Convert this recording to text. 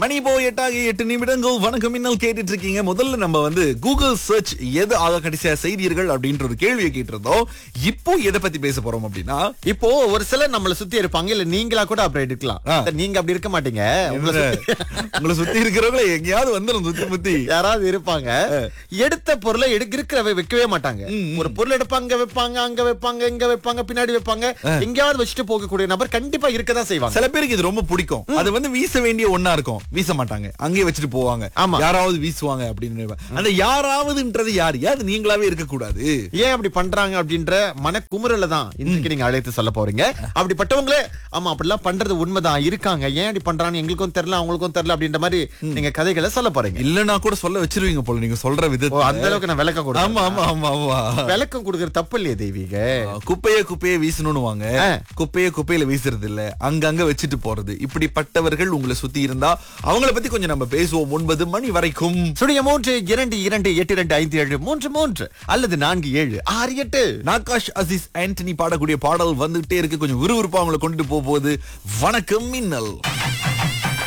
மணி போ எட்டாகி எட்டு நிமிடங்கள் வணக்கம் மின்னல் கேட்டுட்டு இருக்கீங்க முதல்ல நம்ம வந்து கூகுள் சர்ச் எது ஆக கடைசியா செய்தீர்கள் அப்படின்ற ஒரு கேள்வியை கேட்டிருந்தோம் இப்போ எதை பத்தி பேச போறோம் அப்படின்னா இப்போ ஒரு சிலர் நம்மள சுத்தி இருப்பாங்க இல்ல நீங்களா கூட அப்படி இருக்கலாம் ஆ. நீங்க அப்படி இருக்க மாட்டீங்க உங்களை சுத்தி உங்களை சுத்தி இருக்கிறவங்கள எங்கேயாவது வந்துடும் சுத்தி முத்தி யாராவது இருப்பாங்க எடுத்த பொருளை எடுக்க இருக்கிறவ வைக்கவே மாட்டாங்க ஒரு பொருள் எடுப்பாங்க அங்க வைப்பாங்க அங்க வைப்பாங்க இங்க வைப்பாங்க பின்னாடி வைப்பாங்க எங்கேயாவது வச்சுட்டு போகக்கூடிய நபர் கண்டிப்பா இருக்கதான் செய்வாங்க சில பேருக்கு இது ரொம்ப பிடிக்கும் அது வந்து வீச வேண்டிய ஒண்ணா இருக்கும் வீச மாட்டாங்க அங்கேயே வச்சுட்டு போவாங்க ஆமா. யாராவது வீசுவாங்க அப்படின்னு நினைப்பாங்க. அந்த யாராவதுன்றது யார் அது நீங்களாவே இருக்க கூடாது ஏன் அப்படி பண்றாங்க அப்படின்ற மனக்குமுறல தான் இன்றைக்கு நீங்க அழைத்து சொல்ல போறீங்க அப்படிப்பட்டவங்களே ஆமா அப்படிலாம் பண்றது உண்மைதான் இருக்காங்க ஏன் அப்படி பண்றாங்க எங்களுக்கும் தெரியல அவங்களுக்கும் தெரியல அப்படின்ற மாதிரி நீங்க கதைகளை சொல்ல போறீங்க இல்லனா கூட சொல்ல வச்சிருவீங்க போல நீங்க சொல்ற ஓ, விதத்தை அந்த அளவுக்கு நான் விளக்கம் கொடுக்கிறேன் ஆமா ஆமா ஆமா ஆமா விளக்கம் கொடுக்கற தப்பு இல்லையே தெய்வீக குப்பைய குப்பைய வீசணும்னு வாங்க ஆ. குப்பைய குப்பையில வீசுறது இல்ல அங்கங்க வச்சுட்டு போறது இப்படிப்பட்டவர்கள் உங்களை சுத்தி இருந்தா அவங்கள பத்தி கொஞ்சம் நம்ம பேசுவோம் ஒன்பது மணி வரைக்கும் சுடிய மூன்று இரண்டு இரண்டு எட்டு இரண்டு ஐந்து ஏழு மூன்று மூன்று அல்லது நான்கு ஏழு ஆறு எட்டு நாகாஷ் அசிஸ் ஆண்டனி பாடக்கூடிய பாடல் வந்துகிட்டே இருக்கு கொஞ்சம் விறுவிறுப்பா அவங்களை கொண்டுட்டு போக போகுது வணக்கம் மின்னல்